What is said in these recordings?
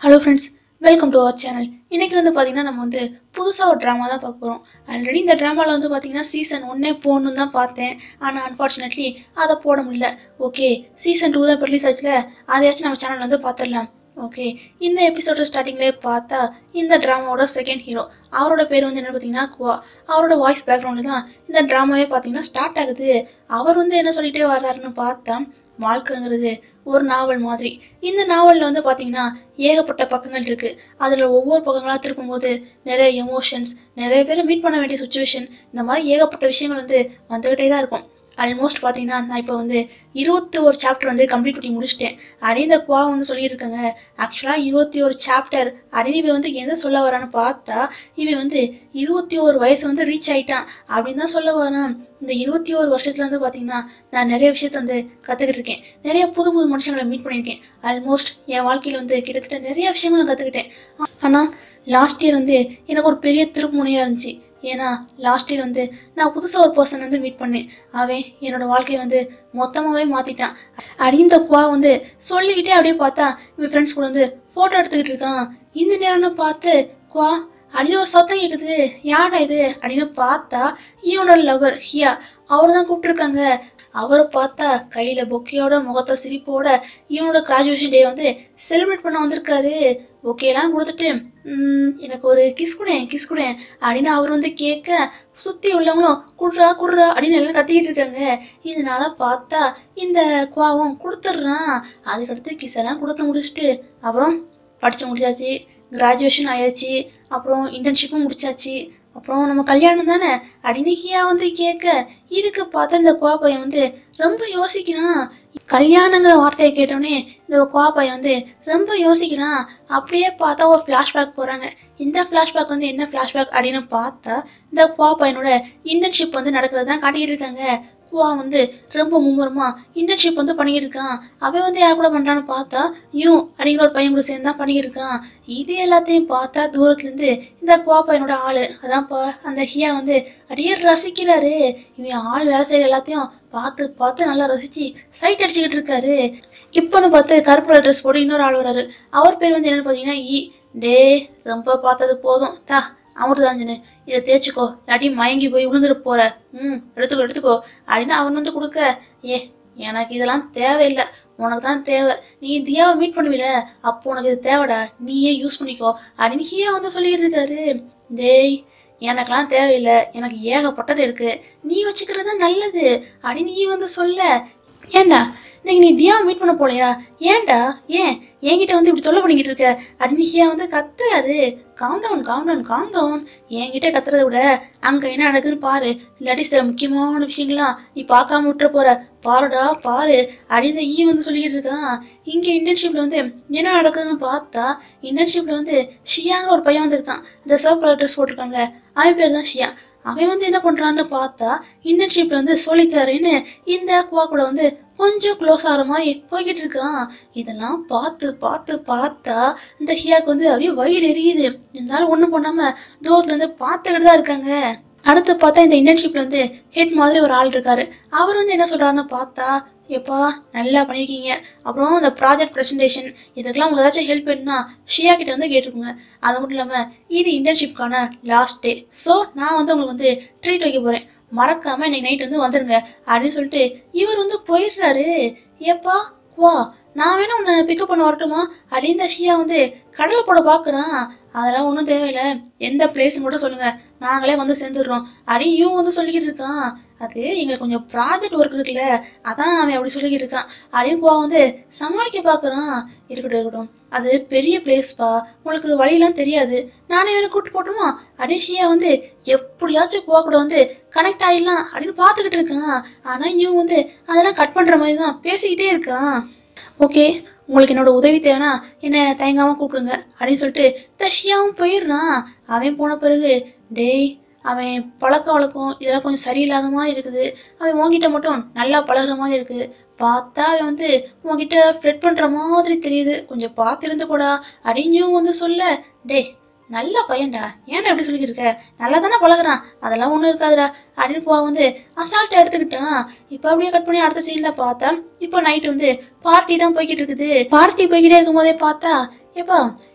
hello friends welcome to அவர் channel இன்னைக்கு வந்து பார்த்தீங்கன்னா நம்ம வந்து புதுசாக ஒரு ட்ராமா தான் பார்க்க போகிறோம் ஆல்ரெடி இந்த ட்ராமாவில் வந்து பார்த்தீங்கன்னா சீசன் ஒன்னே போகணுன்னு தான் பார்த்தேன் ஆனால் அன்ஃபார்ச்சுனேட்லி அதை போட முடியல ஓகே சீசன் டூ தான் ரிலீஸ் ஆச்சுல அதையாச்சும் நம்ம சேனல் வந்து பார்த்துடலாம் ஓகே இந்த எபிசோட ஸ்டார்டிங்லேயே பார்த்தா இந்த ட்ராமாவோட செகண்ட் ஹீரோ அவரோட பேர் வந்து என்ன பார்த்தீங்கன்னா குவா அவரோட வாய்ஸ் பேக்ரவுண்டில் தான் இந்த ட்ராமாவே பார்த்தீங்கன்னா ஸ்டார்ட் ஆகுது அவர் வந்து என்ன சொல்லிட்டே வர்றாருன்னு பார்த்தா வாழ்க்கைங்கிறது ஒரு நாவல் மாதிரி இந்த நாவலில் வந்து பார்த்தீங்கன்னா ஏகப்பட்ட பக்கங்கள் இருக்குது அதில் ஒவ்வொரு பக்கங்களாக திருப்பும்போது நிறைய எமோஷன்ஸ் நிறைய பேரை மீட் பண்ண வேண்டிய சுச்சுவேஷன் இந்த மாதிரி ஏகப்பட்ட விஷயங்கள் வந்து வந்துக்கிட்டே தான் இருக்கும் ஆல்மோஸ்ட் பார்த்தீங்கன்னா நான் இப்போ வந்து இருபத்தி ஒரு சாப்டர் வந்து கம்ப்ளீட் பண்ணி முடிச்சிட்டேன் அப்படின்னு இந்த குவா வந்து சொல்லியிருக்காங்க ஆக்சுவலாக இருபத்தி ஒரு சாப்டர் அப்படின்னு இவன் வந்து எதை சொல்ல வரான்னு பார்த்தா இவன் வந்து இருபத்தி ஒரு வயசு வந்து ரீச் ஆயிட்டான் அப்படின்னு தான் சொல்ல வரான் இந்த இருபத்தி ஒரு வருஷத்துல வந்து பார்த்தீங்கன்னா நான் நிறைய விஷயத்த வந்து கற்றுக்கிட்டு இருக்கேன் நிறைய புது புது மனுஷங்களை மீட் பண்ணியிருக்கேன் ஆல்மோஸ்ட் என் வாழ்க்கையில் வந்து கிட்டத்தட்ட நிறைய விஷயங்கள் நான் கற்றுக்கிட்டேன் ஆனால் லாஸ்ட் இயர் வந்து எனக்கு ஒரு பெரிய திருப்புமுனையாக இருந்துச்சு ஏன்னா லாஸ்ட் இயர் வந்து நான் புதுசாக ஒரு பர்சன் வந்து மீட் பண்ணேன் அவன் என்னோட வாழ்க்கையை வந்து மொத்தமாகவே மாற்றிட்டான் அப்படின்னு இந்த குவா வந்து சொல்லிக்கிட்டே அப்படியே பார்த்தா இவன் ஃப்ரெண்ட்ஸ் கூட வந்து ஃபோட்டோ எடுத்துக்கிட்டு இருக்கான் இந்த நேரம்னு பார்த்து குவா அப்படின்னு ஒரு சத்தம் கேட்குது யாரா இது அப்படின்னு பார்த்தா இவனோட லவர் ஹியா அவர் தான் கூப்பிட்டுருக்காங்க அவரை பார்த்தா கையில பொக்கையோட முகத்த சிரிப்போட இவனோட கிராஜுவேஷன் டே வந்து செலிப்ரேட் பண்ண வந்திருக்காரு பொக்கையெல்லாம் கொடுத்துட்டு "ம், எனக்கு ஒரு கிஸ் கூட கிஸ் கூட அப்படின்னு அவர் வந்து கேட்க சுத்தி உள்ளவங்களும் குடுறா குடுறா அப்படின்னு எல்லாம் கத்திக்கிட்டு இருக்காங்க இதனால பார்த்தா இந்த குவாவும் கொடுத்துட்றான் அதுக்கடுத்து கிஸ் எல்லாம் கொடுத்து முடிச்சுட்டு அப்புறம் படிச்சு முடிச்சாச்சு கிராஜுவேஷன் ஆயாச்சு அப்புறம் இன்டர்ன்ஷிப்பும் முடிச்சாச்சு அப்புறம் நம்ம கல்யாணம் தானே அப்படின்னு ஹியா வந்து கேட்க இதுக்கு பார்த்தா இந்த குவா பையன் வந்து ரொம்ப யோசிக்கிறான் கல்யாணங்கிற வார்த்தையை கேட்டோடனே இந்த குவா பையன் வந்து ரொம்ப யோசிக்கிறான் அப்படியே பார்த்தா ஒரு ஃப்ளாஷ்பேக் போகிறாங்க இந்த ஃப்ளாஷ்பேக் வந்து என்ன ஃப்ளாஷ்பேக் அப்படின்னு பார்த்தா இந்த குவா பையனோட இன்டர்ன்ஷிப் வந்து நடக்கிறது தான் காட்டிக்கிட்டு இருக்காங்க குவா வந்து ரொம்ப மும்முரமா இன்டர்ன்ஷிப் வந்து பண்ணிக்கிட்டு இருக்கான் அவன் வந்து யார் கூட பண்ணுறான்னு பார்த்தா யூ அப்படிங்கிற ஒரு பையன் கூட சேர்ந்து தான் பண்ணிக்கிட்டு இருக்கான் இது எல்லாத்தையும் பார்த்தா தூரத்துலேருந்து இந்த குவா பையனோட ஆள் அதான்ப்பா அந்த ஹியா வந்து அப்படியே ரசிக்கிறாரு இவன் ஆள் வேலை செய்கிற எல்லாத்தையும் பார்த்து பார்த்து நல்லா ரசிச்சு சைட் அடிச்சுக்கிட்டு இருக்காரு இப்போன்னு பார்த்து கருப்பு கலர் ட்ரெஸ் போட்டு இன்னொரு ஆள் வராரு அவர் பேர் வந்து என்னன்னு பார்த்தீங்கன்னா ஈ டே ரொம்ப பார்த்தது போதும் தா அமிர்தாஞ்சனு இதை தேய்ச்சிக்கோ இல்லாட்டி மயங்கி போய் விழுந்துட்டு போற ம் எடுத்துக்கோ எடுத்துக்கோ அப்படின்னு அவன் வந்து கொடுக்க ஏ எனக்கு இதெல்லாம் தேவையில்லை உனக்கு தான் தேவை நீ தியாவை மீட் பண்ணுவீல அப்போ உனக்கு இது தேவைடா நீயே யூஸ் பண்ணிக்கோ அப்படின்னு ஹியா வந்து சொல்லிக்கிட்டு இருக்காரு டேய் எனக்கெல்லாம் தேவையில்லை எனக்கு ஏகப்பட்டது இருக்கு நீ வச்சுக்கிறது தான் நல்லது அப்படின்னு நீ வந்து சொல்ல ஏன்டா இன்னைக்கு நீ தியாவை மீட் பண்ண போலையா ஏன்டா ஏன் என்கிட்ட வந்து இப்படி தொல்லை பண்ணிக்கிட்டு இருக்க அப்படின்னு ஹியா வந்து கத்துறாரு calm down calm down calm down என்கிட்ட கத்துறதை விட அங்க என்ன நடக்குதுன்னு பாரு இல்லாட்டி சில முக்கியமான விஷயங்கள்லாம் நீ பார்க்காம விட்டுற போற பாருடா பாரு அப்படின்னு ஈ வந்து சொல்லிக்கிட்டு இருக்கான் இங்க இன்டர்ன்ஷிப்ல வந்து என்ன நடக்குதுன்னு பார்த்தா இன்டர்ன்ஷிப்ல வந்து ஷியாங்கிற ஒரு பையன் வந்திருக்கான் இந்த சர்வ் கலர் ட்ரெஸ் போட்டிருக்காங்க அவன் பேர் தான் ஷியா அவன் வந்து என்ன பண்றான்னு பார்த்தா இன்டர்ன்ஷிப்ல வந்து சொல்லித்தரேன்னு இந்த குவா கூட வந்து கொஞ்சம் க்ளோஸ் ஆகிற மாதிரி போய்கிட்டு இருக்கான் இதெல்லாம் பார்த்து பார்த்து பார்த்தா இந்த ஹியாக்கு வந்து அப்படியே வயிறு எரியுது இருந்தாலும் ஒன்றும் பண்ணாம தூரத்துல இருந்து பார்த்துக்கிட்டு தான் இருக்காங்க அடுத்து பார்த்தா இந்த இன்டர்ன்ஷிப்ல வந்து ஹெட் மாதிரி ஒரு ஆள் இருக்காரு அவர் வந்து என்ன சொல்றாருன்னு பார்த்தா எப்பா நல்லா பண்ணியிருக்கீங்க அப்புறம் இந்த ப்ராஜெக்ட் ப்ரெசன்டேஷன் இதுக்கெல்லாம் உங்களுக்கு ஏதாச்சும் ஹெல்ப் வேணும்னா ஷியா கிட்ட வந்து கேட்டுக்கோங்க அது மட்டும் இல்லாமல் இது இன்டர்ன்ஷிப்கான லாஸ்ட் டே ஸோ நான் வந்து உங்களுக்கு வந்து ட்ரீட் வைக்க போகிறேன் மறக்காம இன்னைக்கு நைட் வந்து வந்துருங்க அப்படின்னு சொல்லிட்டு இவர் வந்து போயிடுறாரு ஏப்பா வா நான் வேணா உன்னை பிக்கப் பண்ண வரட்டுமா அப்படின்னு இந்த ஷியா வந்து கடலை போட பார்க்குறான் அதெல்லாம் ஒன்றும் தேவையில்லை எந்த பிளேஸ் மட்டும் சொல்லுங்க நாங்களே வந்து சேர்ந்துடுறோம் அப்படின்னு இவன் வந்து சொல்லிக்கிட்டு இருக்கான் அது எங்களுக்கு கொஞ்சம் ப்ராஜெக்ட் ஒர்க் இருக்குல்ல அதான் அவன் அப்படி சொல்லிக்கிட்டு இருக்கான் அப்படின்னு போ வந்து சமாளிக்க பார்க்குறான் இருக்கட்டும் இருக்கட்டும் அது பெரிய பிளேஸ்ப்பா உங்களுக்கு வழியெல்லாம் தெரியாது நானே வேணா கூப்பிட்டு போட்டுமா அடிஷியா வந்து எப்படியாச்சும் போக கூட வந்து கனெக்ட் ஆயிடலாம் அப்படின்னு பார்த்துக்கிட்டு இருக்கான் ஆனால் இவன் வந்து அதெல்லாம் கட் பண்ணுற மாதிரி தான் பேசிக்கிட்டே இருக்கான் ஓகே உங்களுக்கு என்னோட உதவி தேவைன்னா என்னை தயங்காமல் கூப்பிடுங்க அப்படின்னு சொல்லிட்டு தஷியாவும் போயிடுறான் அவன் போன பிறகு டேய் அவன் பழக்க வழக்கம் இதெல்லாம் கொஞ்சம் சரியில்லாத மாதிரி இருக்குது அவன் உன்கிட்ட மட்டும் நல்லா பழகுற மாதிரி இருக்குது பார்த்தா அவன் வந்து உன்கிட்ட ஃப்ரெட் பண்ணுற மாதிரி தெரியுது கொஞ்சம் பார்த்துருந்து கூடா அப்படின்னு வந்து சொல்ல டேய் நல்ல பையன்டா ஏன்டா இப்படி சொல்லிக்கிட்டு இருக்க நல்லா தானே பழகுறான் அதெல்லாம் ஒன்றும் இருக்காதுடா அப்படின்னு போ வந்து அசால்ட்டை எடுத்துக்கிட்டான் இப்போ அப்படியே கட் பண்ணி அடுத்த சீனில் பார்த்தா இப்போ நைட்டு வந்து பார்ட்டி தான் போய்கிட்டு இருக்குது பார்ட்டி போய்கிட்டே இருக்கும் போதே பார்த்தா ஏப்பா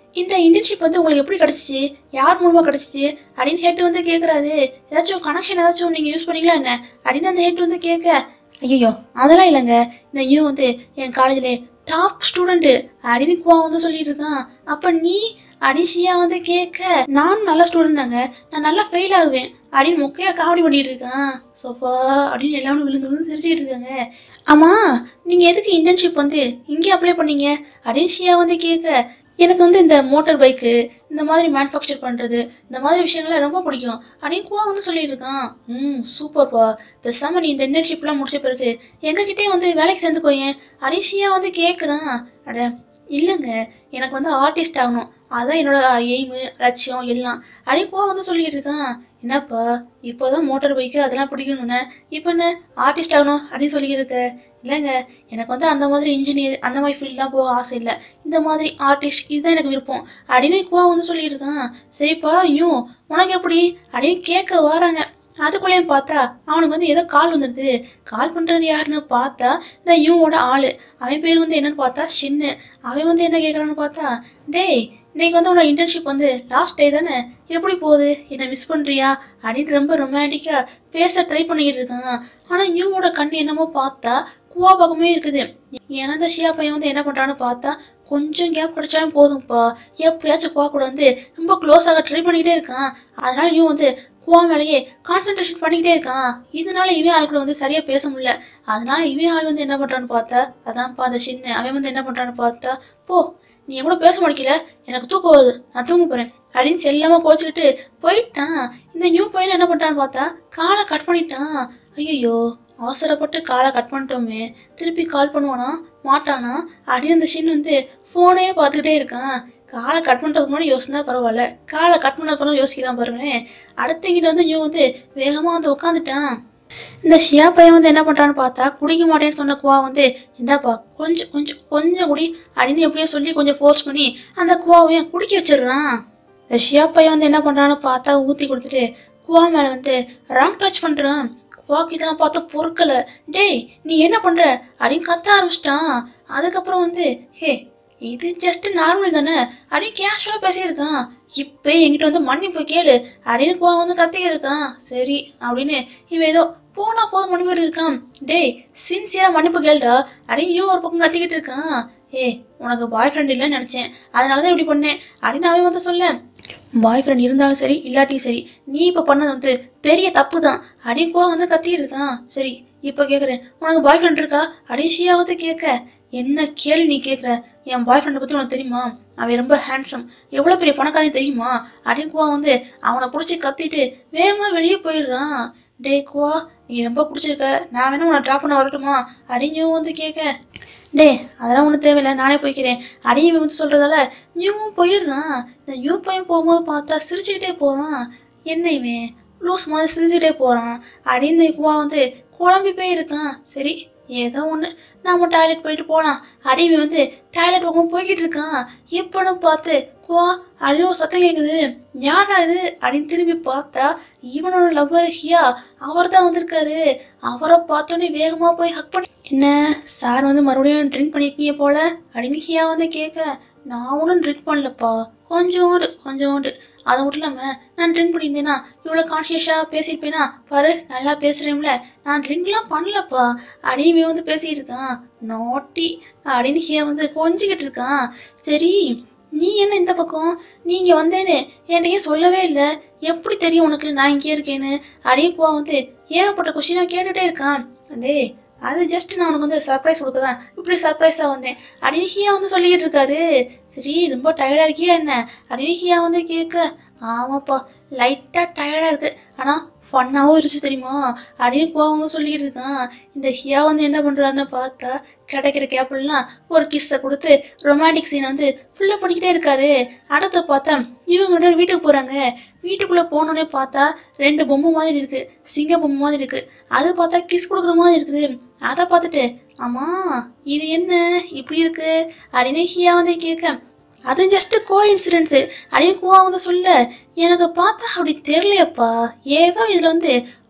இந்த இன்டர்ன்ஷிப் வந்து உங்களுக்கு எப்படி கிடைச்சிச்சு யார் மூலமா கிடைச்சிச்சு அப்படின்னு ஹெட் வந்து கேட்குறாரு ஏதாச்சும் கனெக்ஷன் ஏதாச்சும் நீங்கள் யூஸ் பண்ணீங்களா என்ன அப்படின்னு அந்த ஹெட் வந்து கேட்க ஐயோ அதெல்லாம் இல்லைங்க இந்த யூ வந்து என் காலேஜில் டாப் ஸ்டூடெண்ட்டு அப்படின்னு குவா வந்து சொல்லிட்டு இருக்கான் அப்போ நீ அடிஷியா வந்து கேட்க நானும் நல்ல ஸ்டூடெண்ட் தாங்க நான் நல்லா ஃபெயில் ஆகுவேன் அப்படின்னு மொக்கையா காமெடி பண்ணிட்டு இருக்கான் சோஃபா அப்படின்னு எல்லாரும் விழுந்து விழுந்து சிரிச்சுக்கிட்டு இருக்காங்க ஆமா நீங்க எதுக்கு இன்டர்ன்ஷிப் வந்து இங்கே அப்ளை பண்ணீங்க அடிஷியா வந்து கேட்க எனக்கு வந்து இந்த மோட்டார் பைக்கு இந்த மாதிரி மேனுஃபேக்சர் பண்ணுறது இந்த மாதிரி விஷயங்கள்லாம் ரொம்ப பிடிக்கும் அப்படின்னு குவா வந்து சொல்லியிருக்கான் ம் சூப்பர்ப்பா பேசாமல் நீ இந்த இன்டர்ன்ஷிப்லாம் முடிச்ச பிறகு எங்ககிட்டே வந்து வேலைக்கு சேர்ந்துக்கோயேன் அடிஷியா வந்து கேட்குறான் அட இல்லைங்க எனக்கு வந்து ஆர்டிஸ்ட் ஆகணும் அதான் என்னோட எய்மு லட்சியம் எல்லாம் அப்படின்னு குவா வந்து சொல்லிட்டு இருக்கான் என்னப்பா இப்போதான் மோட்டார் பைக்கு அதெல்லாம் பிடிக்கணும்னு இப்போ என்ன ஆர்டிஸ்ட் ஆகணும் அப்படின்னு சொல்லியிருக்க இல்லைங்க எனக்கு வந்து அந்த மாதிரி இன்ஜினியர் அந்த மாதிரி ஃபீல்ட்லாம் போக ஆசை இல்லை இந்த மாதிரி ஆர்டிஸ்ட் இதுதான் எனக்கு விருப்பம் அப்படின்னு குவா வந்து சொல்லியிருக்கான் சரிப்பா ஐயோ உனக்கு எப்படி அப்படின்னு கேட்க வராங்க அதுக்குள்ளேயும் பார்த்தா அவனுக்கு வந்து ஏதோ கால் வந்துடுது கால் பண்ணுறது யாருன்னு பார்த்தா இந்த யூவோட ஆள் அவன் பேர் வந்து என்னன்னு பார்த்தா ஷின்னு அவன் வந்து என்ன கேட்குறான்னு பார்த்தா டேய் இன்னைக்கு வந்து உன்னோட இன்டர்ன்ஷிப் வந்து லாஸ்ட் டே தானே எப்படி போகுது என்னை மிஸ் பண்ணுறியா அப்படின்னு ரொம்ப ரொமான்டிக்காக பேச ட்ரை பண்ணிக்கிட்டு இருக்கான் ஆனால் யூவோட கண் என்னமோ பார்த்தா குவா பக்கமே இருக்குது ஏன்னா இந்த ஷியா பையன் வந்து என்ன பண்ணுறான்னு பார்த்தா கொஞ்சம் கேப் கிடைச்சாலும் போதும்ப்பா எப்படியாச்சும் குவா கூட வந்து ரொம்ப க்ளோஸ் ஆக ட்ரை பண்ணிக்கிட்டே இருக்கான் அதனால யூ வந்து குவா மேலேயே கான்சென்ட்ரேஷன் பண்ணிக்கிட்டே இருக்கான் இதனால இவன் ஆள் கூட வந்து சரியாக பேச முடியல அதனால இவன் ஆள் வந்து என்ன பண்ணுறான்னு பார்த்தா அதான்ப்பா அந்த சின்ன அவன் வந்து என்ன பண்ணுறான்னு பார்த்தா போ நீ என் கூட பேச முடிக்கல எனக்கு தூக்கம் வருது நான் தூங்க போறேன் அப்படின்னு செல்லாம கோச்சுக்கிட்டு போயிட்டான் இந்த நியூ பையன் என்ன பண்றான்னு பார்த்தா காலை கட் பண்ணிட்டான் ஐயோ அவசரப்பட்டு காலை கட் பண்ணிட்டோமே திருப்பி கால் பண்ணுவானா மாட்டானா அப்படின்னு அந்த ஷின் வந்து ஃபோனே பார்த்துக்கிட்டே இருக்கான் காலை கட் பண்ணுறதுக்கு முன்னாடி யோசிந்தா பரவாயில்ல காலை கட் பண்ணதுக்கு அப்புறம் யோசிக்கிறான் பாருங்களேன் அடுத்தங்கிட்ட வந்து நியூ வந்து வேகமாக வந்து உட்காந்துட்டான் இந்த ஷியா பையன் வந்து என்ன பண்ணுறான்னு பார்த்தா குடிக்க மாட்டேன்னு சொன்ன குவா வந்து இந்தாப்பா கொஞ்சம் கொஞ்சம் கொஞ்சம் குடி அப்படின்னு எப்படியோ சொல்லி கொஞ்சம் ஃபோர்ஸ் பண்ணி அந்த குவாவையும் குடிக்க வச்சிடுறான் இந்த ஷியா பையன் வந்து என்ன பண்ணுறான்னு பார்த்தா ஊற்றி கொடுத்துட்டு குவா மேலே வந்து ராங் டச் பண்ணுறான் குவாக்கு இதெல்லாம் பார்த்து பொறுக்கல டேய் நீ என்ன பண்ணுற அப்படின்னு கத்த ஆரம்பிச்சிட்டான் அதுக்கப்புறம் வந்து ஹே இது ஜஸ்ட் நார்மல் தானே அப்படின்னு கேஷுவலாக பேசியிருக்கான் இப்போ என்கிட்ட வந்து மன்னிப்பு கேளு அப்படின்னு குவா வந்து கத்திக்கிட்டு இருக்கான் சரி அப்படின்னு இவன் ஏதோ போனா போதும் மன்னிப்பு இருக்கான் டேய் சின்சியரா மன்னிப்பு கேளுடா அப்படின்னு யூ ஒரு பக்கம் கத்திக்கிட்டு இருக்கான் ஏய் உனக்கு பாய் ஃப்ரெண்ட் இல்லைன்னு நினச்சேன் அதனால தான் இப்படி பண்ணேன் அப்படின்னு அவன் வந்து சொல்ல பாய் ஃப்ரெண்ட் இருந்தாலும் சரி இல்லாட்டியும் சரி நீ இப்போ பண்ணது வந்து பெரிய தப்பு தான் அப்படின்னு கோவம் வந்து கத்திட்டு இருக்கான் சரி இப்போ கேட்குறேன் உனக்கு பாய் ஃப்ரெண்ட் இருக்கா அப்படின்னு ஷியா வந்து கேட்க என்ன கேள்வி நீ கேட்குற என் பாய் ஃப்ரெண்டை பற்றி உனக்கு தெரியுமா அவன் ரொம்ப ஹேண்ட்ஸம் எவ்வளோ பெரிய பணக்காரன் தெரியுமா அப்படின்னு குவா வந்து அவனை பிடிச்சி கத்திட்டு வேகமாக வெளியே போயிடுறான் டே குவா நீ ரொம்ப பிடிச்சிருக்க நான் வேணா உன்னை ட்ராப் பண்ண வரட்டுமா அப்படின்னு வந்து கேட்க டே அதெல்லாம் ஒன்றும் தேவையில்லை நானே போய்க்கிறேன் அடியும் இவன் வந்து சொல்கிறதால நியூவும் போயிடுறான் இந்த நியூ பையன் போகும்போது பார்த்தா சிரிச்சுக்கிட்டே போகிறான் என்ன இவன் லூஸ் மாதிரி சிரிச்சுக்கிட்டே போகிறான் அப்படின்னு குவா வந்து குழம்பி போய் இருக்கான் சரி ஏதோ ஒன்று நாம டாய்லெட் போயிட்டு போகலாம் அடிமை வந்து டாய்லெட் பக்கம் போய்கிட்டு இருக்கான் இப்போன்னு பார்த்து குவா அப்படின்னு ஒரு சத்தம் கேட்குது யாரா இது அப்படின்னு திரும்பி பார்த்தா இவனோட லவ்வர் ஹியா அவர் தான் வந்திருக்காரு அவரை பார்த்தோன்னே வேகமாக போய் ஹக் பண்ணி என்ன சார் வந்து மறுபடியும் ட்ரிங்க் பண்ணியிருக்கீங்க போல அப்படின்னு ஹியா வந்து கேட்க நான் ஒன்றும் ட்ரிங்க் பண்ணலப்பா கொஞ்சோண்டு கொஞ்சோண்டு அது மட்டும் இல்லாமல் நான் ட்ரிங்க் பண்ணியிருந்தேன்னா இவ்வளோ கான்ஷியஸாக பேசியிருப்பேனா பாரு நல்லா பேசுகிறேன்ல நான் ட்ரிங்க்லாம் பண்ணலப்பா அப்படின்னு வந்து பேசிட்டு இருக்கான் நாட்டி அப்படின்னு ஹியா வந்து கொஞ்சிக்கிட்டு இருக்கான் சரி நீ என்ன இந்த பக்கம் நீங்க வந்தேன்னு என்கிட்ட ஏன் சொல்லவே இல்லை எப்படி தெரியும் உனக்கு நான் இங்கே இருக்கேன்னு அப்படியே போவா வந்து ஏகப்பட்ட கொஸ்டினா கேட்டுட்டே இருக்கான் டேய் அது ஜஸ்ட் நான் உனக்கு வந்து சர்ப்ரைஸ் கொடுக்க தான் இப்படி சர்ப்ரைஸாக வந்தேன் அப்படின்னு ஹியா வந்து சொல்லிக்கிட்டு இருக்காரு சரி ரொம்ப டயர்டாக இருக்கியா என்ன அப்படின்னு ஹியா வந்து கேட்க ஆமாப்பா லைட்டாக டயர்டாக இருக்கு ஆனால் ஃபன்னாகவும் இருந்துச்சு தெரியுமா அப்படின்னு கோவம் வந்து சொல்லிக்கிட்டு இருக்கான் இந்த ஹியா வந்து என்ன பண்ணுறாருன்னு பார்த்தா கிடைக்கிற கேப்லாம் ஒரு கிஸ்ஸை கொடுத்து ரொமான்டிக் சீனை வந்து ஃபுல்லாக பண்ணிக்கிட்டே இருக்காரு அடுத்து பார்த்தா இவங்க ரெண்டு பேரும் வீட்டுக்கு போகிறாங்க வீட்டுக்குள்ளே போனோடனே பார்த்தா ரெண்டு பொம்மை மாதிரி இருக்குது சிங்க பொம்மை மாதிரி இருக்குது அது பார்த்தா கிஸ் கொடுக்குற மாதிரி இருக்குது அதை பார்த்துட்டு ஆமாம் இது என்ன இப்படி இருக்கு அப்படின்னு ஹியா வந்து கேட்க அது ஜஸ்ட் கோ இன்சிடென்ட்ஸு அப்படின்னு குவா வந்து சொல்ல எனக்கு பார்த்தா அப்படி தெரியலையப்பா ஏதோ இதில் வந்து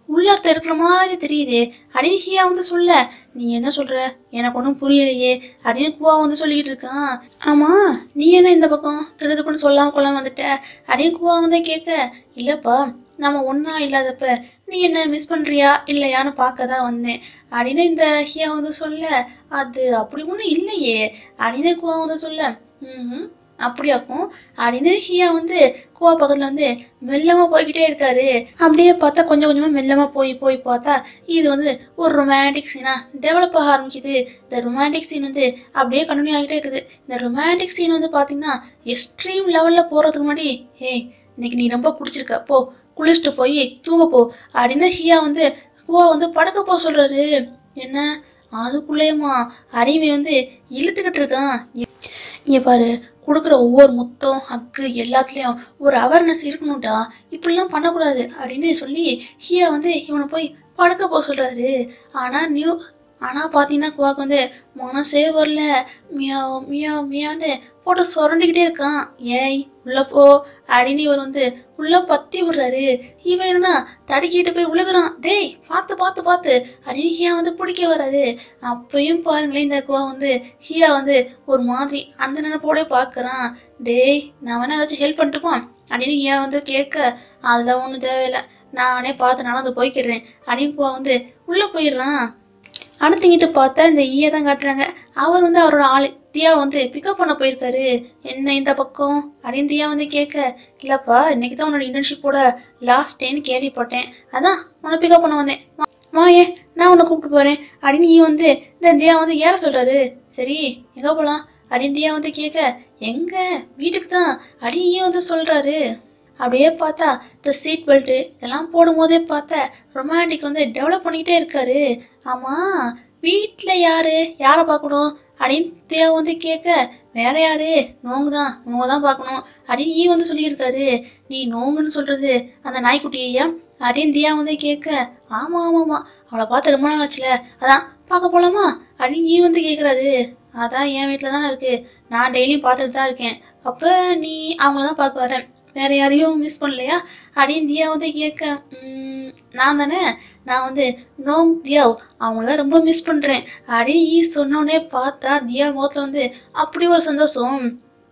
உள்ளார்த்த இருக்கிற மாதிரி தெரியுதே அப்படின்னு ஹியா வந்து சொல்ல நீ என்ன சொல்ற எனக்கு ஒன்றும் புரியலையே அப்படின்னு குவா வந்து சொல்லிக்கிட்டு இருக்கான் ஆமா நீ என்ன இந்த பக்கம் திருதுப்புன்னு சொல்லாம கொள்ளாம வந்துட்ட அப்படின்னு குவா வந்து கேட்க இல்லப்பா நம்ம ஒன்றா இல்லாதப்ப நீ என்ன மிஸ் பண்ணுறியா இல்லையான்னு பார்க்க தான் வந்தேன் அப்படின்னு இந்த ஹியா வந்து சொல்ல அது அப்படி ஒன்றும் இல்லையே அப்படின்னு குவா வந்து சொல்ல ம் அப்படியாக்கும் அப்படின்னு ஹியா வந்து குவா பக்கத்தில் வந்து மெல்லமாக போய்கிட்டே இருக்காரு அப்படியே பார்த்தா கொஞ்சம் கொஞ்சமாக மெல்லமாக போய் போய் பார்த்தா இது வந்து ஒரு ரொமான்டிக் சீனாக டெவலப் ஆக ஆரம்பிக்குது இந்த ரொமான்டிக் சீன் வந்து அப்படியே கண்டினியூ ஆகிட்டே இருக்குது இந்த ரொமான்டிக் சீன் வந்து பார்த்தீங்கன்னா எக்ஸ்ட்ரீம் லெவலில் போகிறதுக்கு முன்னாடி ஏய் இன்னைக்கு நீ ரொம்ப குடிச்சிருக்க போ குளிச்சுட்டு போய் தூங்க போ அப்படின்னு ஹியா வந்து குவா வந்து படுக்க போக சொல்றாரு என்ன அதுக்குள்ளேயுமா அடிமை வந்து இழுத்துக்கிட்டு இருக்கான் இங்க பாரு கொடுக்குற ஒவ்வொரு முத்தம் ஹக்கு எல்லாத்துலேயும் ஒரு அவேர்னஸ் இருக்கணும்டா இப்படிலாம் பண்ணக்கூடாது அப்படின்னு சொல்லி ஹியா வந்து இவனை போய் படுக்க போக சொல்றாரு ஆனா நியூ ஆனா பாத்தீங்கன்னா குவாக்கு வந்து மனசே வரல மியா மியா மியான்னு போட்டு சுரண்டிக்கிட்டே இருக்கான் ஏய் உள்ள போ அப்படின்னு இவர் வந்து உள்ள பத்தி விடுறாரு இவன் என்னன்னா தடுக்கிட்டு போய் உழுகுறான் டேய் பார்த்து பார்த்து பார்த்து அப்படின்னு ஹியா வந்து பிடிக்க வர்றாரு அப்பயும் பாருங்களேன் இந்த குவா வந்து ஹியா வந்து ஒரு மாதிரி அந்த நினைப்போட பார்க்கறான் டேய் நான் வேணா ஏதாச்சும் ஹெல்ப் பண்ணட்டுமா அப்படின்னு ஹியா வந்து கேட்க அதெல்லாம் ஒன்றும் தேவையில்லை நானே பார்த்து நடந்து போய்க்கிறேன் அப்படின்னு குவா வந்து உள்ள போயிடுறான் அடுத்துங்கிட்டு பார்த்தா இந்த ஈயை தான் காட்டுறாங்க அவர் வந்து அவரோட ஆள் தியா வந்து பிக்கப் பண்ண போயிருக்காரு என்ன இந்த பக்கம் அப்படின்னு தியா வந்து கேட்க இல்லப்பா இன்னைக்கு தான் உன்னோட இன்டர்ன்ஷிப்போட லாஸ்ட் டேன்னு கேள்விப்பட்டேன் அதான் உன்னை பிக்கப் பண்ண வந்தேன் வா- வாயே நான் உன்னை கூப்பிட்டு போறேன் அப்படின்னு ஈ வந்து இந்த தியா வந்து ஏற சொல்றாரு சரி எங்க போலாம் அப்படின்னு தியா வந்து கேட்க எங்க வீட்டுக்கு தான் அடி ஈ வந்து சொல்றாரு அப்படியே பார்த்தா இந்த சீட் பெல்ட்டு இதெல்லாம் போடும்போதே பார்த்தா ரொமான்டிக் வந்து டெவலப் பண்ணிக்கிட்டே இருக்காரு ஆமா வீட்டில் யாரு யாரை பார்க்கணும் அப்படின்னு தியா வந்து கேட்க வேற யாரு நோங்கு தான் நோங்க தான் பார்க்கணும் அப்படின்னு ஈ வந்து சொல்லியிருக்காரு நீ நோங்குன்னு சொல்றது அந்த நாய்க்குட்டியா அப்படின்னு தியா வந்து கேட்க ஆமா ஆமாம்மா அவளை பார்த்து ரொம்ப நாள் ஆச்சுல அதான் பார்க்க போலாமா அப்படின்னு ஈ வந்து கேட்குறாரு அதான் என் வீட்டில் தானே இருக்கு நான் டெய்லியும் பார்த்துட்டு தான் இருக்கேன் அப்போ நீ அவங்கள தான் பார்க்க வரேன் வேற யாரையும் மிஸ் பண்ணலையா அப்படின்னு தியா வந்து கேட்க "ம், நான் தானே நான் வந்து நோங் தியாவ் அவங்கள தான் ரொம்ப மிஸ் பண்ணுறேன் அப்படின்னு ஈ சொன்னோடனே பார்த்தா தியா முகத்தில் வந்து அப்படி ஒரு சந்தோஷம்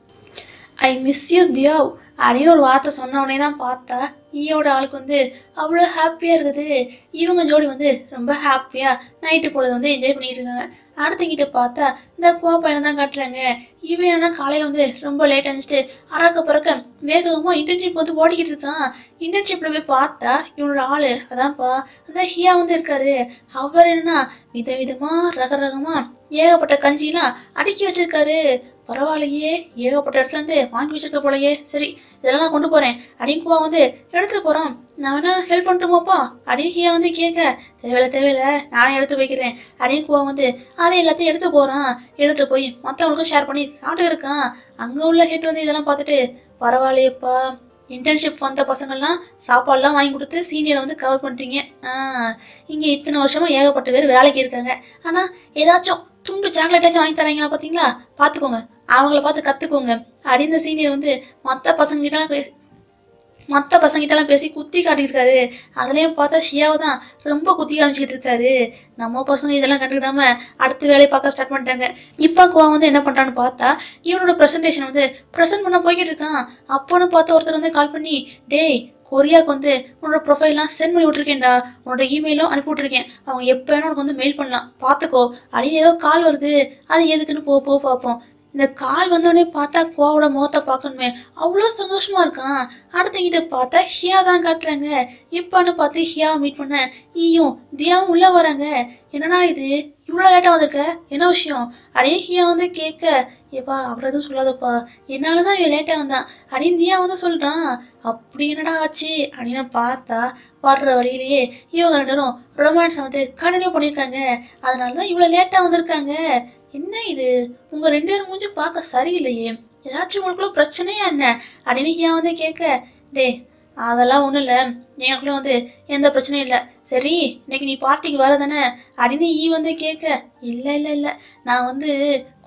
ஐ மிஸ் யூ தியாவ் அப்படின்னு ஒரு வார்த்தை சொன்ன உடனே தான் பார்த்தா ஈயோட ஆளுக்கு வந்து அவ்வளோ ஹாப்பியாக இருக்குது இவங்க ஜோடி வந்து ரொம்ப ஹாப்பியாக நைட்டு பொழுது வந்து என்ஜாய் பண்ணிட்டு இருக்காங்க அடுத்தங்கிட்ட பார்த்தா இந்த குவா பையனை தான் காட்டுறாங்க இவன் என்ன காலையில் வந்து ரொம்ப லேட் அணிச்சிட்டு அறக்க பறக்க வேகமாக இன்டர்ன்ஷிப் வந்து ஓடிக்கிட்டு இருக்கான் இன்டர்ன்ஷிப்பில் போய் பார்த்தா இவனோட ஆள் அதான்ப்பா அந்த ஹியா வந்து இருக்காரு அவர் என்னன்னா விதவிதமா ரக ரகமா ஏகப்பட்ட கஞ்சிலாம் அடுக்கி வச்சிருக்காரு பரவாயில்லையே ஏகப்பட்ட இடத்துல இருந்து வாங்கி வச்சிருக்க போலயே சரி இதெல்லாம் நான் கொண்டு போறேன் அப்படின்னு குவா வந்து எடுத்துட்டு போறான் நான் வேணா ஹெல்ப் பண்ணட்டுமாப்பா அப்படின்னு ஹியா வந்து கேட்க தேவையில்ல தேவையில்ல நானே எடுத்து வைக்கிறேன் அப்படின்னு குவா வந்து அதை எல்லாத்தையும் எடுத்து போறான் எடுத்து போய் மற்றவங்களுக்கும் ஷேர் பண்ணி சாப்பிட்டு இருக்கான் அங்க உள்ள ஹெட் வந்து இதெல்லாம் பார்த்துட்டு பரவாயில்லையேப்பா இன்டர்ன்ஷிப் வந்த பசங்கள்லாம் சாப்பாடுலாம் வாங்கி கொடுத்து சீனியரை வந்து கவர் பண்ணுறீங்க இங்கே இத்தனை வருஷமா ஏகப்பட்ட பேர் வேலைக்கு இருக்காங்க ஆனால் ஏதாச்சும் துண்டு சாக்லேட்டாச்சும் வாங்கி தராங்களா பார்த்தீங்களா பார்த்துக்கோங்க அவங்கள பார்த்து கற்றுக்கோங்க அப்படின்னு சீனியர் வந்து மற்ற பசங்ககிட்டலாம் பேசி மற்ற பசங்கிட்டலாம் பேசி குத்தி காட்டியிருக்காரு அதுலேயும் பார்த்தா ஷியாவை தான் ரொம்ப குத்தி காமிச்சிக்கிட்டு இருக்காரு நம்ம பசங்க இதெல்லாம் கண்டுக்கிடாம அடுத்த வேலையை பார்க்க ஸ்டார்ட் பண்ணிட்டாங்க இப்போ குவா வந்து என்ன பண்ணுறான்னு பார்த்தா இவனோட ப்ரெசன்டேஷன் வந்து ப்ரெசென்ட் பண்ண போய்கிட்டு இருக்கான் அப்போன்னு பார்த்து ஒருத்தர் வந்து கால் பண்ணி டேய் கொரியாவுக்கு வந்து உன்னோட ப்ரொஃபைல்லாம் சென்ட் பண்ணி விட்ருக்கேன்டா உன்னோட இமெயிலும் அனுப்பி விட்ருக்கேன் அவங்க எப்போ வேணா உனக்கு வந்து மெயில் பண்ணலாம் பார்த்துக்கோ அப்படின்னு ஏதோ கால் வருது அது எதுக்குன்னு போ போ பார்ப்போம் இந்த கால் வந்தோடனே பார்த்தா குவாவோட முகத்தை பார்க்கணுமே அவ்வளோ சந்தோஷமா இருக்கான் அடுத்தங்கிட்ட பார்த்தா ஹியா தான் காட்டுறாங்க இப்போன்னு பார்த்து ஹியா மீட் பண்ண ஈயும் தியாவும் உள்ளே வராங்க என்னடா இது இவ்வளோ லேட்டாக வந்திருக்க என்ன விஷயம் அப்படியே ஹியா வந்து கேட்க ஏப்பா அவர் எதுவும் சொல்லாதப்பா என்னால தான் இவன் லேட்டாக வந்தான் அப்படின்னு தியா வந்து சொல்கிறான் அப்படி என்னடா ஆச்சு அப்படின்னு பார்த்தா வர்ற வழியிலேயே இவங்க ரெண்டு பேரும் ரொமான்ஸை வந்து கண்டினியூ பண்ணியிருக்காங்க அதனால தான் இவ்வளோ லேட்டாக வந்திருக்காங்க என்ன இது உங்கள் ரெண்டு பேரும் மூஞ்சி பார்க்க சரியில்லையே ஏதாச்சும் உங்களுக்குள்ள பிரச்சனையா என்ன அப்படின்னு ஹியா வந்து கேட்க டே அதெல்லாம் ஒன்றும் இல்லை எங்களுக்குள்ள வந்து எந்த பிரச்சனையும் இல்லை சரி இன்னைக்கு நீ பார்ட்டிக்கு வர தானே அப்படின்னு ஈ வந்து கேட்க இல்லை இல்லை இல்லை நான் வந்து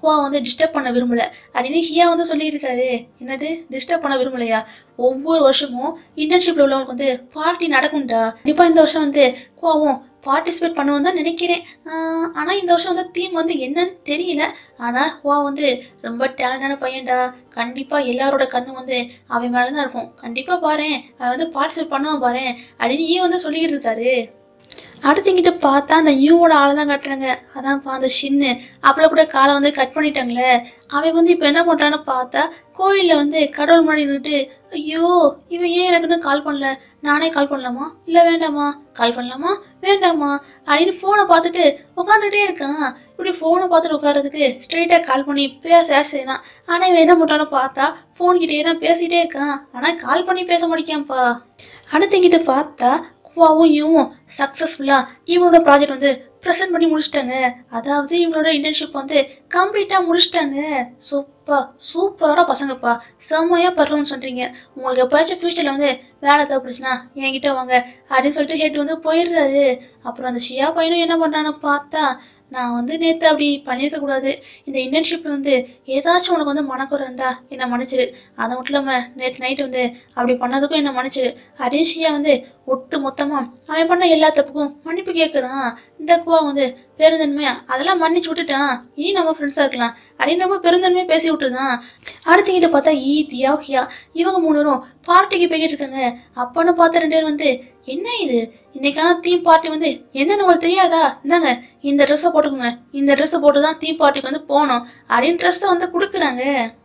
குவா வந்து டிஸ்டர்ப் பண்ண விரும்பல அப்படின்னு ஹியா வந்து சொல்லியிருக்காரு என்னது டிஸ்டர்ப் பண்ண விரும்பலையா ஒவ்வொரு வருஷமும் இன்டர்ன்ஷிப்ல உள்ளவங்களுக்கு வந்து பார்ட்டி நடக்கும்டா கண்டிப்பா இந்த வருஷம் வந்து குவாவும் பார்ட்டிசிபேட் பண்ணுவோம் தான் நினைக்கிறேன் ஆஹ் ஆனா இந்த வருஷம் வந்து தீம் வந்து என்னன்னு தெரியல ஆனா வா வந்து ரொம்ப டேலண்டான பையன்டா கண்டிப்பா எல்லாரோட கண்ணும் வந்து அவன் மேல தான் இருக்கும் கண்டிப்பா பாரேன் அவன் வந்து பார்ட்டிசிபேட் பண்ணுவான் பாரேன் அப்படின்னு ஈ வந்து சொல்லிக்கிட்டு இருக்காரு அடுத்தங்கிட்ட பார்த்தா அந்த யூவோட ஆளை தான் கட்டுறாங்க அதான்ப்பா அந்த ஷின்னு அப்பல கூட காலை வந்து கட் பண்ணிட்டாங்களே அவன் வந்து இப்போ என்ன பண்ணுறான்னு பார்த்தா கோயிலில் வந்து கடவுள் முன்னாடி இருந்துட்டு ஐயோ இவன் ஏன் எனக்கு இன்னும் கால் பண்ணல நானே கால் பண்ணலாமா இல்லை வேண்டாமா கால் பண்ணலாமா வேண்டாமா அப்படின்னு ஃபோனை பார்த்துட்டு உட்காந்துக்கிட்டே இருக்கான் இப்படி ஃபோனை பார்த்துட்டு உட்காரதுக்கு ஸ்ட்ரெயிட்டாக கால் பண்ணி பேச செய்யலாம் ஆனால் இவன் என்ன பண்ணுறான்னு பார்த்தா ஃபோன்கிட்டயே தான் பேசிகிட்டே இருக்கான் ஆனால் கால் பண்ணி பேச மாட்டேங்கான்ப்பா அடுத்தங்கிட்ட பார்த்தா குவாவும் இவவும் சக்ஸஸ்ஃபுல்லாக இவங்களோட ப்ராஜெக்ட் வந்து ப்ரெசென்ட் பண்ணி முடிச்சிட்டாங்க அதாவது இவங்களோட இன்டர்ன்ஷிப் வந்து கம்ப்ளீட்டாக முடிச்சிட்டாங்க சூப்பர் சூப்பரான பசங்கப்பா செம்மையாக பர்ஃபார்மன்ஸ் பண்ணுறீங்க உங்களுக்கு எப்போயாச்சும் ஃப்யூச்சரில் வந்து வேலை தேவைப்படுச்சுன்னா என்கிட்ட வாங்க அப்படின்னு சொல்லிட்டு ஹெட் வந்து போயிடுறாரு அப்புறம் அந்த ஷியா பையனும் என்ன பண்ணுறான்னு பார்த்தா நான் வந்து நேற்று அப்படி பண்ணியிருக்க கூடாது இந்த இன்டர்ன்ஷிப் வந்து ஏதாச்சும் உனக்கு வந்து மனக்குறண்டா என்னை மன்னிச்சிடு அதை மட்டும் இல்லாமல் நேற்று நைட்டு வந்து அப்படி பண்ணதுக்கும் என்னை மன்னிச்சிடு ஹரிஷியா வந்து ஒட்டு மொத்தமாக அவன் பண்ண எல்லா தப்புக்கும் மன்னிப்பு கேட்குறான் இந்த குவா வந்து பெருந்தன்மையா அதெல்லாம் மன்னிச்சு விட்டுட்டான் இனி நம்ம ஃப்ரெண்ட்ஸாக இருக்கலாம் அப்படின்னு ரொம்ப பெருந்தன்மையாக பேசி விட்டுருதான் அடுத்தங்கிட்ட பார்த்தா ஈ தியா ஹியா இவங்க மூணு பேரும் பார்ட்டிக்கு போய்கிட்டு இருக்காங்க அப்பன்னு பார்த்த ரெண்டு பேரும் வந்து என்ன இது இன்னைக்கான தீம் பார்ட்டி வந்து என்னன்னு உங்களுக்கு தெரியாதா இந்தாங்க இந்த ட்ரெஸ்ஸை போட்டுக்கோங்க இந்த ட்ரெஸ்ஸை போட்டு தான் தீம் பார்ட்டிக்கு வந்து போகணும் அப்படின்னு ட்ரெஸ்ஸை வந்து கொடுக்குறாங்க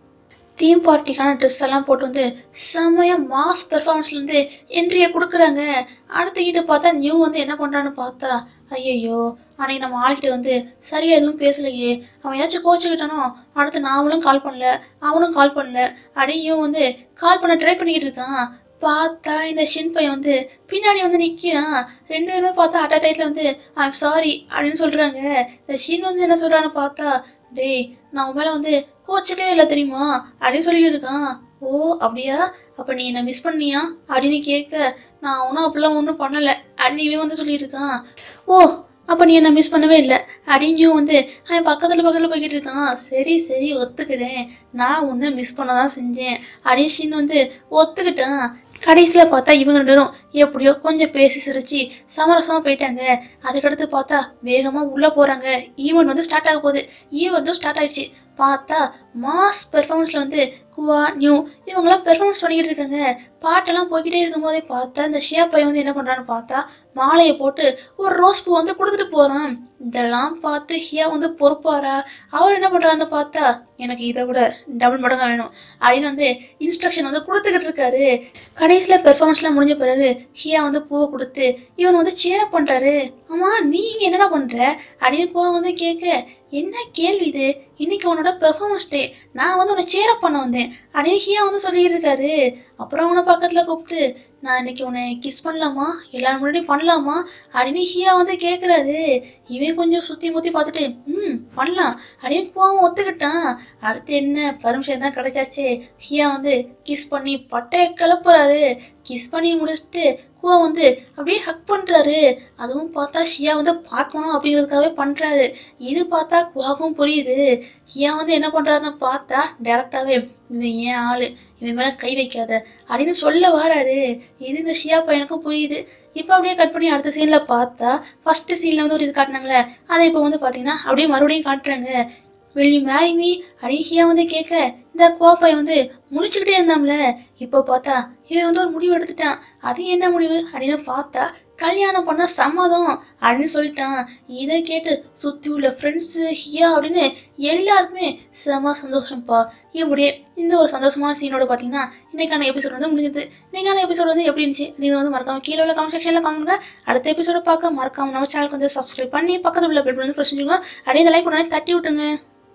தீம் பார்ட்டிக்கான ட்ரெஸ் எல்லாம் போட்டு வந்து செம்மையாக மாஸ் பெர்ஃபார்மன்ஸ்லேருந்து என்ட்ரியை கொடுக்குறாங்க அடுத்துக்கிட்டு பார்த்தா நியூ வந்து என்ன பண்ணுறான்னு பார்த்தா ஐயையோ அன்னைக்கு நம்ம ஆள்கிட்ட வந்து சரியாக எதுவும் பேசலையே அவன் ஏதாச்சும் கோச்சுக்கிட்டானோ அடுத்து நாமளும் கால் பண்ணல அவனும் கால் பண்ணல அடியும் வந்து கால் பண்ண ட்ரை பண்ணிக்கிட்டு இருக்கான் பார்த்தா இந்த ஷின் பையன் வந்து பின்னாடி வந்து நிற்கிறான் ரெண்டு பேருமே பார்த்தா அட் டைத்தில் வந்து ஐம் சாரி அப்படின்னு சொல்கிறாங்க இந்த ஷின் வந்து என்ன சொல்கிறான்னு பார்த்தா டேய் நான் உன் மேலே வந்து கோச்சிக்கவே இல்லை தெரியுமா அப்படின்னு சொல்லிட்டு இருக்கான் ஓ அப்படியா அப்போ நீ என்ன மிஸ் பண்ணியா அப்படின்னு கேட்க நான் ஒன்றும் அப்படிலாம் ஒன்றும் பண்ணலை அப்படின்னு இவன் வந்து சொல்லியிருக்கான் ஓ அப்போ நீ என்ன மிஸ் பண்ணவே இல்லை அப்படிஞ்சும் வந்து அவன் பக்கத்தில் பக்கத்தில் போய்கிட்டு இருக்கான் சரி சரி ஒத்துக்கிறேன் நான் உன்னை மிஸ் பண்ண தான் செஞ்சேன் அடிஷின்னு வந்து ஒத்துக்கிட்டான் கடைசியில் பார்த்தா இவங்க ரெண்டு பேரும் எப்படியோ கொஞ்சம் பேசி சிரிச்சு சமரசமாக போயிட்டாங்க அதுக்கடுத்து பார்த்தா வேகமாக உள்ளே போகிறாங்க ஈவெண்ட் வந்து ஸ்டார்ட் ஆக போகுது ஈவெண்ட்டும் ஸ்டார்ட் ஆயிடுச்சு பார்த்தா மாஸ் பெர்ஃபார்மன்ஸில் வந்து குவா நியூ இவங்கெல்லாம் பெர்ஃபார்மன்ஸ் பண்ணிக்கிட்டு இருக்காங்க பாட்டெல்லாம் போய்கிட்டே இருக்கும்போதே பார்த்தா இந்த ஷியா பையன் வந்து என்ன பண்ணுறான்னு பார்த்தா மாலையை போட்டு ஒரு ரோஸ் பூ வந்து கொடுத்துட்டு போகிறான் இதெல்லாம் பார்த்து ஹியா வந்து பொறுப்பாரா அவர் என்ன பண்ணுறாருன்னு பார்த்தா எனக்கு இதை விட டபுள் மடங்காக வேணும் அப்படின்னு வந்து இன்ஸ்ட்ரக்ஷன் வந்து கொடுத்துக்கிட்டு இருக்காரு கடைசியில் பெர்ஃபார்மன்ஸ்லாம் முடிஞ்ச பிறகு ஹியா வந்து பூவை கொடுத்து இவன் வந்து சேரப் பண்ணுறாரு ஆமா நீங்க என்னடா பண்ற அப்படின்னு பூவா வந்து கேட்க என்ன கேள்வி இது இன்னைக்கு உன்னோட பெர்ஃபார்மன்ஸ் டே நான் வந்து உன்னை சேரப் பண்ண வந்தேன் அப்படின்னு ஹியா வந்து சொல்லிட்டு இருக்காரு அப்புறம் அவனை பக்கத்துல கூப்பிட்டு நான் இன்னைக்கு உன்னை கிஸ் பண்ணலாமா எல்லாரும் முன்னாடியும் பண்ணலாமா அப்படின்னு ஹியா வந்து கேட்குறாரு இவன் கொஞ்சம் சுற்றி முற்றி பார்த்துட்டு ம் பண்ணலாம் அப்படின்னு பூவாவும் ஒத்துக்கிட்டான் அடுத்து என்ன பர்மிஷன் தான் கிடைச்சாச்சு ஹியா வந்து கிஸ் பண்ணி பட்டையை கிளப்புறாரு கிஸ் பண்ணி முடிச்சுட்டு குவா வந்து அப்படியே ஹக் பண்ணுறாரு அதுவும் பார்த்தா ஷியா வந்து பார்க்கணும் அப்படிங்கிறதுக்காகவே பண்ணுறாரு இது பார்த்தா குவாக்கும் புரியுது ஹியா வந்து என்ன பண்ணுறாருன்னு பார்த்தா டேரெக்டாகவே இவன் ஏன் ஆள் இவன் மேலே கை வைக்காத அப்படின்னு சொல்ல வராரு இது இந்த ஷியா பையனுக்கும் புரியுது இப்போ அப்படியே கட் பண்ணி அடுத்த சீனில் பார்த்தா ஃபஸ்ட்டு சீனில் வந்து ஒரு இது காட்டினாங்களே அதை இப்போ வந்து பார்த்தீங்கன்னா அப்படியே மறுபடியும் காட்டுறாங்க வெளி மேரி மீ அழகியா வந்து கேட்க இந்த கோப்பை வந்து முழிச்சுக்கிட்டே இருந்தாம்ல இப்போ பார்த்தா இவன் வந்து ஒரு முடிவு எடுத்துட்டான் அது என்ன முடிவு அப்படின்னு பார்த்தா கல்யாணம் பண்ண சம்மதம் அப்படின்னு சொல்லிட்டான் இதை கேட்டு சுற்றி உள்ள ஃப்ரெண்ட்ஸு ஹியா அப்படின்னு எல்லாருக்குமே செம சந்தோஷம்ப்பா இப்படியே இந்த ஒரு சந்தோஷமான சீனோட பார்த்தீங்கன்னா இன்னைக்கான எபிசோட் வந்து முடிஞ்சது இன்னைக்கான எபிசோட் வந்து எப்படி இருந்துச்சு நீங்கள் வந்து மறக்காம கீழே உள்ள கமெண்ட் செக்ஷனில் கமெண்ட் பண்ணுங்க அடுத்த எபிசோட பார்க்க மறக்காம நம்ம சேனலுக்கு வந்து சப்ஸ்கிரைப் பண்ணி பக்கத்துல உள்ள பெல் வந்து பிரச்சனை அப்படியே லைக் பண்ணி தட்டி விட்டுருங்க